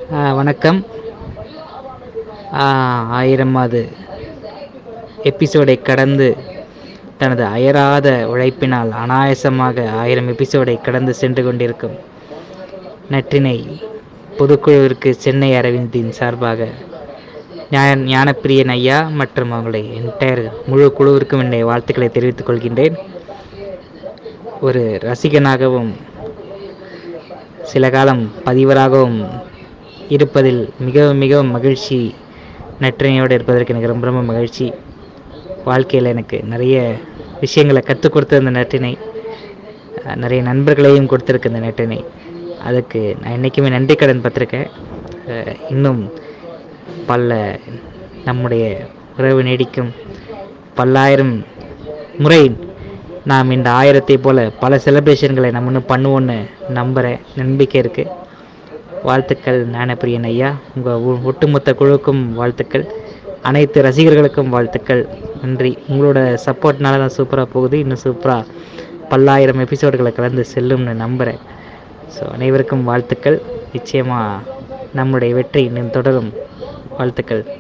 ஆ, வணக்கம் ஆ, ஆயிரமாவது எபிசோடை கடந்து தனது அயராத உழைப்பினால் அனாயசமாக ஆயிரம் எபிசோடை கடந்து சென்று கொண்டிருக்கும் நற்றினை பொதுக்குழுவிற்கு சென்னை அரவிந்தின் சார்பாக ஞான ஞானப்பிரியன் ஐயா மற்றும் அவங்களுடைய என்டையர் முழு குழுவிற்கும் என்னுடைய வாழ்த்துக்களை தெரிவித்துக் கொள்கின்றேன் ஒரு ரசிகனாகவும் சில காலம் பதிவராகவும் இருப்பதில் மிகவும் மிகவும் மகிழ்ச்சி நற்றினையோடு இருப்பதற்கு எனக்கு ரொம்ப ரொம்ப மகிழ்ச்சி வாழ்க்கையில் எனக்கு நிறைய விஷயங்களை கற்றுக் கொடுத்த இந்த நற்றினை அஹ், நிறைய நண்பர்களையும் கொடுத்துருக்கு இந்த நற்றினை அதுக்கு நான் என்றைக்குமே நன்றி கடன் பட்டிருக்கேன் அஹ், இன்னும் பல நம்முடைய உறவு நீடிக்கும் பல்லாயிரம் முறை நாம் இந்த ஆயிரத்தை போல பல செலிப்ரேஷன்களை நம்ம இன்னும் பண்ணுவோன்னு நம்புகிறேன் நம்பிக்கை இருக்குது வாழ்த்துக்கள் ஞானப்பிரியன் ஐயா உங்கள் ஒட்டுமொத்த குழுவுக்கும் வாழ்த்துக்கள் அனைத்து ரசிகர்களுக்கும் வாழ்த்துக்கள் நன்றி உங்களோட சப்போர்ட்னால தான் சூப்பராக போகுது இன்னும் சூப்பராக பல்லாயிரம் எபிசோடுகளை கலந்து செல்லும்னு நம்புகிறேன் ஸோ அனைவருக்கும் வாழ்த்துக்கள் நிச்சயமாக நம்முடைய வெற்றி இன்னும் தொடரும் வாழ்த்துக்கள்